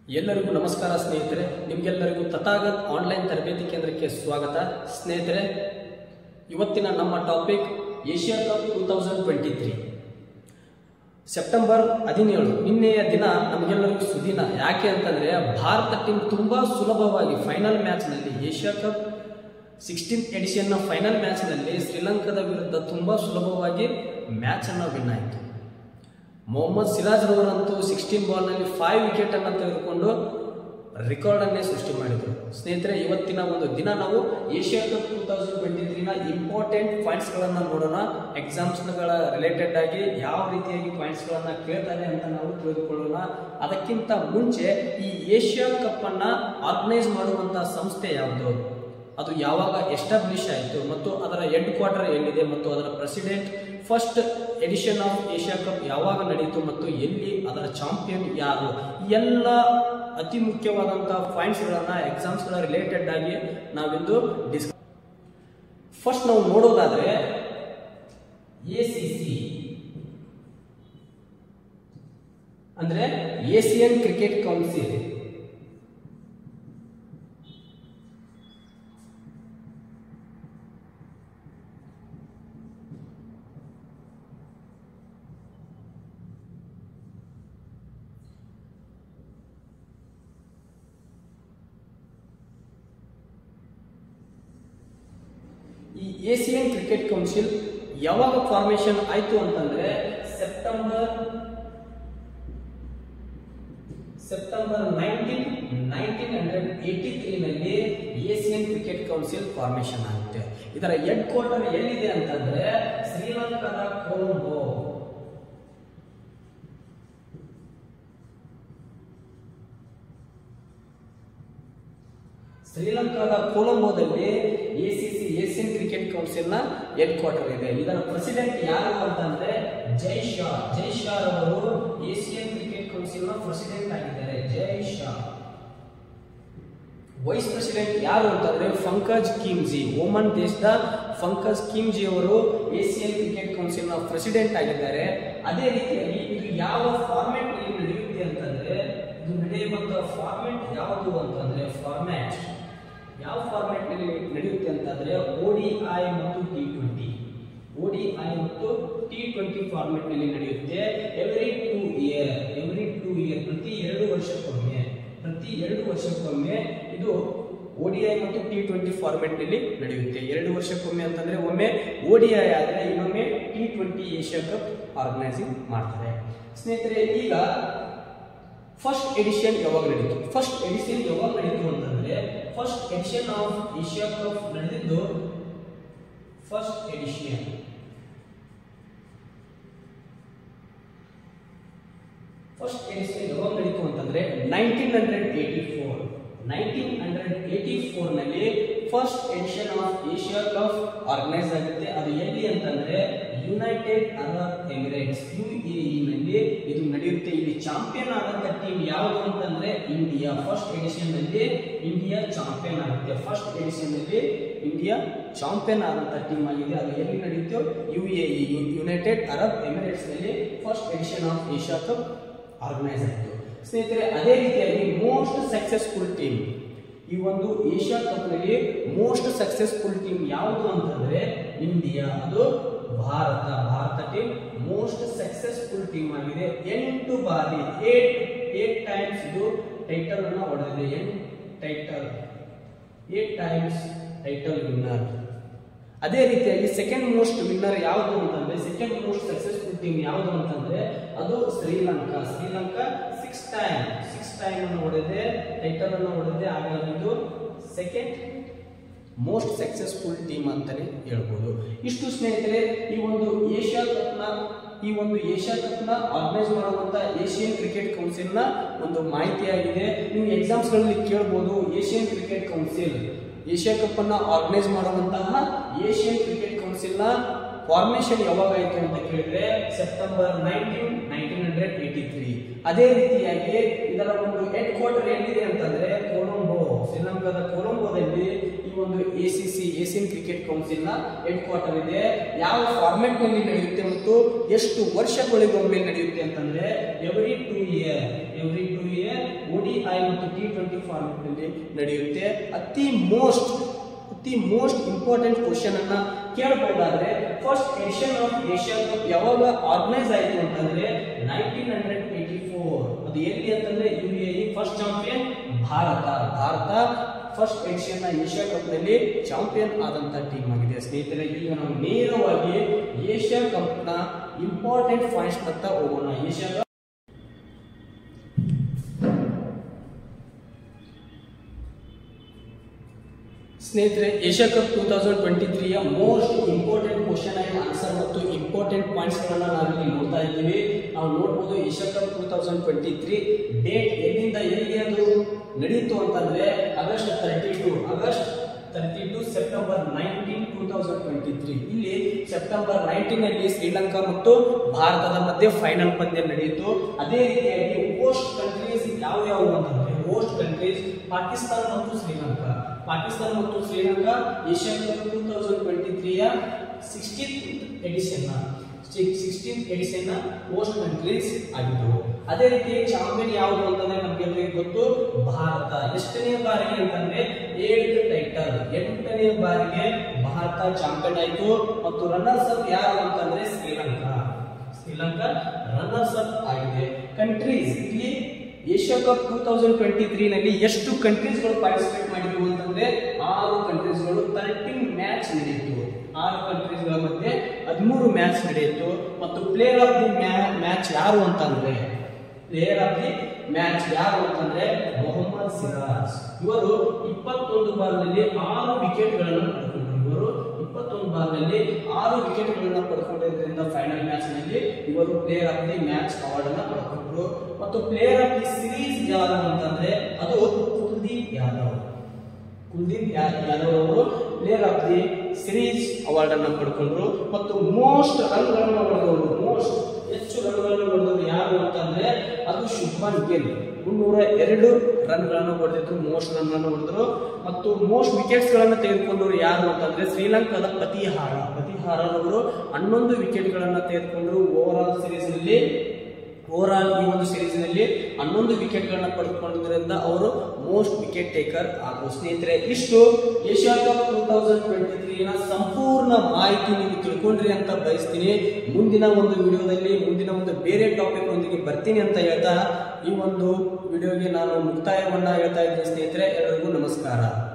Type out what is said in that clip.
ಎಲ್ಲರಿಗೂ ನಮಸ್ಕಾರ ಸ್ನೇಹಿತರೆ ನಿಮಗೆಲ್ಲರಿಗೂ ತಥಾಗತ್ ಆನ್ಲೈನ್ ತರಬೇತಿ ಕೇಂದ್ರಕ್ಕೆ ಸ್ವಾಗತ ಸ್ನೇಹಿತರೆ ಇವತ್ತಿನ ನಮ್ಮ topic Asia cup two thousand twenty three September ಹದಿನೇಳು ನಿನ್ನೆಯ ದಿನ ನಮಗೆಲ್ಲರಿಗೂ ಸುದಿನ ಯಾಕೆ ಅಂತಂದ್ರೆ ಭಾರತ ಟೀಮ್ ತುಂಬಾ ಸುಲಭವಾಗಿ ಫೈನಲ್ ಮ್ಯಾಚ್ನಲ್ಲಿ ಏಷ್ಯಾ ಕಪ್ ಸಿಕ್ಸ್ಟೀನ್ತ್ ಎಡಿಷನ್ನ ಫೈನಲ್ ಮ್ಯಾಚ್ನಲ್ಲಿ ಶ್ರೀಲಂಕಾದ ವಿರುದ್ಧ ತುಂಬಾ ಸುಲಭವಾಗಿ ಮ್ಯಾಚ್ ಅನ್ನು ವಿನ್ ಆಯಿತು ಮೊಹಮ್ಮದ್ ಸಿರಾಜ್ ರವರಂತೂ ಸಿಕ್ಸ್ಟೀನ್ ಬಾಲ್ನಲ್ಲಿ ಫೈವ್ ವಿಕೆಟ್ ಅನ್ನು ತೆಗೆದುಕೊಂಡು ರೆಕಾರ್ಡ್ ಅನ್ನೇ ಸೃಷ್ಟಿ ಮಾಡಿದರು ಸ್ನೇಹಿತರೆ ಇವತ್ತಿನ ಒಂದು ದಿನ ನಾವು Asia cup two thousand twenty ತ್ರೀನ ಇಂಪಾರ್ಟೆಂಟ್ ಪಾಯಿಂಟ್ಸ್ಗಳನ್ನು ನೋಡೋಣ ಎಕ್ಸಾಮ್ಸ್ಗಳ ರಿಲೇಟೆಡ್ ಆಗಿ ಯಾವ ರೀತಿಯಾಗಿ ಪಾಯಿಂಟ್ಸ್ಗಳನ್ನು ಕೇಳ್ತಾರೆ ಅಂತ ನಾವು ತಿಳಿದುಕೊಳ್ಳೋಣ ಅದಕ್ಕಿಂತ ಮುಂಚೆ ಈ ಏಷ್ಯಾ ಕಪ್ ಅನ್ನ ಆರ್ಗನೈಸ್ ಮಾಡುವಂತಹ ಸಂಸ್ಥೆ ಯಾವುದು ಅದು ಯಾವಾಗ ಎಸ್ಟಾಬ್ಲಿಷ್ ಆಯಿತು ಮತ್ತು ಅದರ ಹೆಡ್ ಕ್ವಾರ್ಟರ್ ಎಲ್ಲಿದೆ ಮತ್ತು ಅದರ president first edition of Asia cup ಯಾವಾಗ ನಡೀತು ಮತ್ತು ಎಲ್ಲಿ ಅದರ ಚಾಂಪಿಯನ್ ಯಾರು ಈ ಎಲ್ಲ ಅತಿ ಮುಖ್ಯವಾದಂತಹ ಪಾಯಿಂಟ್ಸ್ಗಳನ್ನ ಎಕ್ಸಾಮ್ಸ್ಗಳ ರಿಲೇಟೆಡ್ ಆಗಿ ನಾವಿಂದು ಡಿಸ್ ಫಸ್ಟ್ ನಾವು ನೋಡೋದಾದ್ರೆ ಎ ಸಿ ಸಿ ಅಂದ್ರೆ ಏಸಿಯನ್ ಕ್ರಿಕೆಟ್ ಕೌನ್ಸಿಲ್ ಈ ಏಸಿಯನ್ ಕ್ರಿಕೆಟ್ ಕೌನ್ಸಿಲ್ ಯಾವಾಗ ಫಾರ್ಮೇಶನ್ ಆಯ್ತು ಅಂತಂದ್ರೆ September September nineteen nineteen hundred eighty ತ್ರೀನಲ್ಲಿ ಏಸಿಯನ್ ಕ್ರಿಕೆಟ್ ಕೌನ್ಸಿಲ್ ಫಾರ್ಮೇಶನ್ ಆಗುತ್ತೆ ಇದರ ಹೆಡ್ ಕ್ವಾರ್ಟರ್ ಎಲ್ಲಿದೆ ಅಂತಂದ್ರೆ ಶ್ರೀಲಂಕಾದ ಕೊಲಂಬೋ ಶ್ರೀಲಂಕಾದ ಕೊಲಂಬೋದಲ್ಲಿ ಎಸಿಸಿ ಏಷ್ಯನ್ ಕ್ರಿಕೆಟ್ ಕೌನ್ಸಿಲ್ ನ ಹೆಡ್ ಕ್ವಾರ್ಟರ್ ಇದೆ ಇದರ ಪ್ರೆಸಿಡೆಂಟ್ ಯಾರು ಅಂತಂದ್ರೆ ಜೈ ಶಾ ಜೈ ಶಾ ಅವರು ಏಷಿಯನ್ ಕ್ರಿಕೆಟ್ ಕೌನ್ಸಿಲ್ ನ ಪ್ರೆಸಿಡೆಂಟ್ ಆಗಿದ್ದಾರೆ ಜೈ ಶಾ ವೈಸ್ ಪ್ರೆಸಿಡೆಂಟ್ ಯಾರು ಅಂತಂದ್ರೆ ಫಂಕಜ್ ಕಿಮ್ಜಿ ಓಮನ್ ದೇಶದ ಫಂಕಜ್ ಕಿಮ್ಜಿ ಅವರು ಏಷಿಯನ್ ಕ್ರಿಕೆಟ್ ಕೌನ್ಸಿಲ್ ನ ಪ್ರೆಸಿಡೆಂಟ್ ಆಗಿದ್ದಾರೆ ಅದೇ ರೀತಿಯಾಗಿ ಇದು ಯಾವ ಫಾರ್ಮ್ಯಾಟ್ ನಲ್ಲಿ ನಡೆಯುತ್ತೆ ಅಂತಂದ್ರೆ ಇದು ನಡೆಯುವಂತಹ ಫಾರ್ಮ್ಯಾಟ್ ಯಾವುದು ಅಂತಂದ್ರೆ ಫಾರ್ಮ್ಯಾಟ್ ಯಾವ ಫಾರ್ಮ್ಯಾಟ್ ನಲ್ಲಿ ನಡೆಯುತ್ತೆ ಅಂತಂದ್ರೆ ಓಡಿಐ ಮತ್ತು ಟಿ ಟ್ವೆಂಟಿ ಓಡಿಐ ಮತ್ತು ಟಿ ಟ್ವೆಂಟಿ ಫಾರ್ಮ್ಯಾಟ್ ನಲ್ಲಿ ನಡೆಯುತ್ತೆ every two year every two year ಪ್ರತಿ ಎರಡು ವರ್ಷಕ್ಕೊಮ್ಮೆ ಪ್ರತಿ ಎರಡು ವರ್ಷಕ್ಕೊಮ್ಮೆ ಇದು ಓಡಿಐ ಮತ್ತು ಟಿ ಟ್ವೆಂಟಿ ಫಾರ್ಮೆಟ್ ನಲ್ಲಿ ನಡೆಯುತ್ತೆ ಎರಡು ವರ್ಷಕ್ಕೊಮ್ಮೆ ಅಂತಂದ್ರೆ ಒಮ್ಮೆ ಓಡಿಐ ಆದ್ರೆ ಇನ್ನೊಮ್ಮೆ T twenty Asia cup organising ಮಾಡ್ತಾರೆ ಸ್ನೇಹಿತರೆ ಈಗ ಫಸ್ಟ್ ಎಡಿಷನ್ ಯಾವಾಗ ನಡೀತು ಫಸ್ಟ್ ಎಡಿಷನ್ ಯಾವಾಗ ನಡೀತು ಅಂತಂದ್ರೆ first edition of Asia Cup ನಡೆದಿದ್ದು ಫಸ್ಟ್ ಎಡಿಷನ್ ಫಸ್ಟ್ ಎಡಿಷನ್ ಯಾವಾಗ ನಡೀತು ಅಂತಂದ್ರೆ nineteen hundred eighty four nineteen hundred eighty four ನಲ್ಲಿ first edition of Asia Cup organise ಆಗುತ್ತೆ ಅದು ಎಲ್ಲಿ ಅಂತಂದ್ರೆ United Arab Emirates U A ನಲ್ಲಿ ಇದು ನಡೆಯುತ್ತೆ ಇಲ್ಲಿ ಚಾಂಪಿಯನ್ ಆದಂತ ಟೀಮ್ ಯಾವುದು ಅಂತಂದ್ರೆ ಇಂಡಿಯಾ ಫಸ್ಟ್ ಎಡಿಷನ್ ನಲ್ಲಿ ಇಂಡಿಯಾ ಚಾಂಪಿಯನ್ ಆಗುತ್ತೆ ಫಸ್ಟ್ ಎಡಿಷನ್ ನಲ್ಲಿ ಇಂಡಿಯಾ ಚಾಂಪಿಯನ್ ಆದಂತ ಟೀಮ್ ಆಗಿದೆ ಅದು ಎಲ್ಲಿ ನಡೆಯುತ್ತೆ U A United Arab Emirates ನಲ್ಲಿ first edition of Asia Cup organise ಆಯಿತು ಸ್ನೇಹಿತರೆ ಅದೇ ರೀತಿಯಾಗಿ ಮೋಸ್ಟ್ ಸಕ್ಸಸ್ಫುಲ್ ಟೀಮ್ ಈ ಒಂದು ಏಷ್ಯಾ ಕಪ್ ನಲ್ಲಿ ಮೋಸ್ಟ್ ಸಕ್ಸಸ್ಫುಲ್ ಟೀಮ್ ಯಾವುದು ಅಂತಂದ್ರೆ ಇಂಡಿಯಾ ಅದು Bharat Bharat team most successful team ಆಗಿದೆ ಎಂಟು ಬಾರಿ ಏಟ್ ಏಟ್ ಟೈಮ್ಸ್ ಇದು ಟೈಟಲ್ ಅನ್ನ ಹೊಡೆದಿದೆ ಎಂಟ್ title eight times title winner ಅದೇ ರೀತಿಯಾಗಿ ಸೆಕೆಂಡ್ ಮೋಸ್ಟ್ ವಿನ್ನರ್ ಯಾವುದು ಅಂತಂದ್ರೆ ಸೆಕೆಂಡ್ ಮೋಸ್ಟ್ ಸಕ್ಸಸ್ಫುಲ್ ಟೀಮ್ ಯಾವುದು ಅಂತಂದ್ರೆ ಅದು Sri Lanka Sri Lanka six time six time ಅನ್ನು ಹೊಡೆದೆ ಟೈಟಲ್ ಅನ್ನು ಹೊಡೆದೆ ಹಾಗಾಗಿ ಇದು ಸೆಕೆಂಡ್ ಮೋಸ್ಟ್ ಸಕ್ಸಸ್ಫುಲ್ ಟೀಮ್ ಅಂತಾನೆ ಹೇಳ್ಬೋದು ಇಷ್ಟು ಸ್ನೇಹಿತರೆ ಈ ಒಂದು ಏಷ್ಯಾ ಕಪ್ನ ಈ ಒಂದು ಏಷ್ಯಾ ಕಪ್ನ ಆರ್ಗನೈಸ್ ಮಾಡುವಂತ ಏಷ್ಯನ್ ಕ್ರಿಕೆಟ್ ಕೌನ್ಸಿಲ್ ನ ಒಂದು ಮಾಹಿತಿಯಾಗಿದೆ ನೀವು ಎಕ್ಸಾಮ್ಸ್ ಗಳಲ್ಲಿ ಕೇಳಬಹುದು Asian cricket Council Asia Cup ಅನ್ನ ಆರ್ಗನೈಸ್ ಮಾಡುವಂತಹ ಏಷ್ಯನ್ ಕ್ರಿಕೆಟ್ ಕೌನ್ಸಿಲ್ ನ ಫಾರ್ಮೇಶನ್ ಯಾವಾಗ ಆಯಿತು ಅಂತ ಕೇಳಿದ್ರೆ September nineteen nineteen hundred eighty three ಅದೇ ರೀತಿಯಾಗಿ ಇದರ ಒಂದು ಹೆಡ್ ಕ್ವಾರ್ಟರ್ ಎಲ್ಲಿದೆ ಅಂತಂದ್ರೆ ಕೊಲಂಬೋ ಶ್ರೀಲಂಕಾದ ಕೊಲಂಬೋದಲ್ಲಿ ಈ ಒಂದು A C C Asian cricket council ನ ಹೆಡ್ ಕ್ವಾರ್ಟರ್ ಇದೆ ಯಾವ ಫಾರ್ಮೆಟ್ ನಲ್ಲಿ ನಡೆಯುತ್ತೆ ಮತ್ತು ಎಷ್ಟು ವರ್ಷಗಳಿಗೊಮ್ಮೆ ನಡೆಯುತ್ತೆ ಅಂತಂದ್ರೆ every two year every two year ODI ಮತ್ತು ಟಿ ಟ್ವೆಂಟಿ ಫಾರ್ಮೆಟ್ ನಲ್ಲಿ ನಡೆಯುತ್ತೆ ಅತಿ ಮೋಸ್ಟ್ ಅತಿ ಮೋಸ್ಟ್ ಇಂಪಾರ್ಟೆಂಟ್ ಕ್ವಶನ್ ಅನ್ನ ಕೇಳಬಹುದಾದ್ರೆ first edition of Asian Cup ಯಾವಾಗ ಆರ್ಗನೈಸ್ ಆಯಿತು ಅಂತಂದ್ರೆ ನೈನ್ಟೀನ್ ಹಂಡ್ರೆಡ್ ಏಯ್ಟಿ ಫೋರ್ ಅದು ಎಲ್ಲಿ ಅಂತಂದ್ರೆ U A first champion Bharat Bharat first edition Asia Cup ನಲ್ಲಿ ಚಾಂಪಿಯನ್ ಆದಂತ ಟೀಮ್ ಆಗಿದೆ ಸ್ನೇಹಿತರೆ ಈಗ ನಾವು ನೇರವಾಗಿ ಏಷ್ಯಾ ಕಪ್ ನ ಇಂಪಾರ್ಟೆಂಟ್ ಪಾಯಿಂಟ್ಸ್ ಅಂತ ಹೋಗೋಣ ಏಷ್ಯಾ ಕಪ್ ಸ್ನೇಹಿತರೆ Asia cup two thousand twenty ತ್ರೀಯ ಮೋಸ್ಟ್ ಇಂಪಾರ್ಟೆಂಟ್ ಕ್ವಶನ್ ಆಗಿ ಆನ್ಸರ್ ಮತ್ತು ಇಂಪಾರ್ಟೆಂಟ್ ಪಾಯಿಂಟ್ಸ್ ಗಳನ್ನ ನಾವಿಲ್ಲಿ ನೋಡ್ತಾ ಇದ್ದೀವಿ ನಾವು ನೋಡ್ಬೋದು Asia cup two thousand twenty three date ಎಲ್ಲಿಂದ ಎಲ್ಲಿಗೆ ಅದು ನಡೀತು ಅಂತಂದ್ರೆ August thirty to August thirty to September nineteen two thousand twenty three ಇಲ್ಲಿ ಸೆಪ್ಟೆಂಬರ್ ನೈನ್ಟೀನ್ ಅಲ್ಲಿ ಶ್ರೀಲಂಕಾ ಮತ್ತು ಭಾರತದ ಮಧ್ಯೆ ಫೈನಲ್ ಪಂದ್ಯ ನಡೆಯಿತು ಅದೇ ರೀತಿಯಾಗಿ ಹೋಸ್ಟ್ ಕಂಟ್ರೀಸ್ ಯಾವ ಯಾವ ಅಂತಂದ್ರೆ ಹೋಸ್ಟ್ ಕಂಟ್ರೀಸ್ ಪಾಕಿಸ್ತಾನ ಮತ್ತು ಶ್ರೀಲಂಕಾ ಪಾಕಿಸ್ತಾನ ಮತ್ತು Sri Lanka Asia cup two thousand twenty ತ್ರೀಯ sixteen edition sixteen edition host countries ಆಗಿದ್ದವು ಅದೇ ರೀತಿ ಚಾಂಪಿಯನ್ ಯಾವುದು ಅಂತಂದ್ರೆ ನಮ್ಗೆಲ್ಲರಿಗೂ ಗೊತ್ತು ಭಾರತ ಎಷ್ಟನೇ ಬಾರಿಗೆ ಅಂತಂದ್ರೆ ಏಳು ಟೈಟಲ್ ಎಂಟನೇ ಬಾರಿಗೆ ಭಾರತ ಚಾಂಪಿಯನ್ ಆಯಿತು ಮತ್ತು ರನ್ನರ್ಸ್ ಅಪ್ ಯಾರು ಅಂತಂದ್ರೆ ಶ್ರೀಲಂಕಾ ಶ್ರೀಲಂಕಾ ರನ್ನರ್ಸ್ ಅಪ್ ಆಗಿದೆ ಕಂಟ್ರೀಸ್ ಇಲ್ಲಿ Asia cup two thousand twenty three ನಲ್ಲಿ ಎಷ್ಟು ಕಂಟ್ರೀಸ್ಗಳು ಪಾರ್ಟಿಸಿಪೇಟ್ ಮಾಡಿದ್ವು ಅಂತಂದ್ರೆ ಆರು ಕಂಟ್ರೀಸ್ಗಳು ತರ್ಟೀನ್ ಮ್ಯಾಚ್ ನಡೆಯಿತು ಆರು ಕಂಟ್ರೀಸ್ಗಳ ಮಧ್ಯೆ ಹದಿಮೂರು ಮ್ಯಾಚ್ ನಡೆಯಿತು ಮತ್ತು ಪ್ಲೇಯರ್ ಆಫ್ ದಿ ಮ್ಯಾಚ್ ಯಾರು ಅಂತಂದ್ರೆ ಪ್ಲೇಯರ್ ಆಫ್ ದಿ ಮ್ಯಾಚ್ ಯಾರು ಅಂತಂದ್ರೆ ಮೊಹಮ್ಮದ್ ಸಿರಾಜ್ ಇವರು ಇಪ್ಪತ್ತೊಂದು ಬಾಲ್ನಲ್ಲಿ ಆರು ವಿಕೆಟ್ ಗಳನ್ನು ಪಡ್ಕೊಂಡ್ರು ಇವರು ಇಪ್ಪತ್ತೊಂದು ಬಾಲ್ನಲ್ಲಿ ಆರು ವಿಕೆಟ್ ಗಳನ್ನ ಪಡ್ಕೊಂಡಿದ್ದರಿಂದ ಫೈನಲ್ ಮ್ಯಾಚ್ ನಲ್ಲಿ ಇವರು player of the match award ಅನ್ನ ಪಡ್ಕೊಂಡ್ರು ಮತ್ತು ಪ್ಲೇಯರ್ ಆಫ್ ದಿ ಸೀರೀಸ್ ಯಾರು ಅಂತಂದ್ರೆ ಅದು ಕುಲ್ದೀಪ್ ಯಾದವ್ ಕುಲ್ದೀಪ್ ಯಾ- ಯಾದವ್ ಅವರು player of the series award ಅನ್ನ ಪಡ್ಕೊಂಡ್ರು ಮತ್ತು ಮೋಸ್ಟ್ ರನ್ ಗಳನ್ನು ಹೊಡೆದವರು ಮೋಸ್ಟ್ ಹೆಚ್ಚು ರನ್ ಗಳನ್ನು ಹೊಡೆದವರು ಯಾರು ಅಂತಂದ್ರೆ ಅದು ಶುಭ್ಮನ್ ಗಿಲ್ ಮುನ್ನೂರ ಎರಡು ರನ್ ಗಳನ್ನು ಹೊಡೆದಿದ್ರು ಮೋಸ್ಟ್ ರನ್ ಗಳನ್ನು ಹೊಡೆದ್ರು ಮತ್ತು ಮೋಸ್ಟ್ ವಿಕೆಟ್ಸ್ ಗಳನ್ನ ತೆಗೆದುಕೊಂಡವರು ಯಾರು ಅಂತಂದ್ರೆ ಶ್ರೀಲಂಕಾದ ಪತಿಹಾರ ಪತಿಹಾರರವರು ಹನ್ನೊಂದು ವಿಕೆಟ್ ಗಳನ್ನ ತೆಗೆದುಕೊಂಡ್ರು ಓವರ್ ಆಲ್ ಸೀರೀಸ್ ನಲ್ಲಿ ಓವರ್ ಆಲ್ ಈ ಒಂದು ಸೀರೀಸ್ ನಲ್ಲಿ ಹನ್ನೊಂದು ವಿಕೆಟ್ ಗಳನ್ನ ಪಡೆದುಕೊಂಡಿದ್ದರಿಂದ ಅವರು ಮೋಸ್ಟ್ ವಿಕೆಟ್ ಟೇಕರ್ ಆದರು ಸ್ನೇಹಿತರೆ ಇಷ್ಟು Asia cup two thousand twenty ತ್ರೀನ ಸಂಪೂರ್ಣ ಮಾಹಿತಿ ನೀವು ತಿಳ್ಕೊಂಡ್ರಿ ಅಂತ ಬಯಸ್ತೀನಿ ಮುಂದಿನ ಒಂದು ವಿಡಿಯೋದಲ್ಲಿ ಮುಂದಿನ ಒಂದು ಬೇರೆ ಟಾಪಿಕ್ ಒಂದಿಗೆ ಬರ್ತೀನಿ ಅಂತ ಹೇಳ್ತಾ ಈ ಒಂದು ವಿಡಿಯೋಗೆ ನಾನು ಮುಕ್ತಾಯವನ್ನ ಹೇಳ್ತಾ ಇದ್ದೀನಿ ಸ್ನೇಹಿತರೆ ಎಲ್ಲರಿಗೂ ನಮಸ್ಕಾರ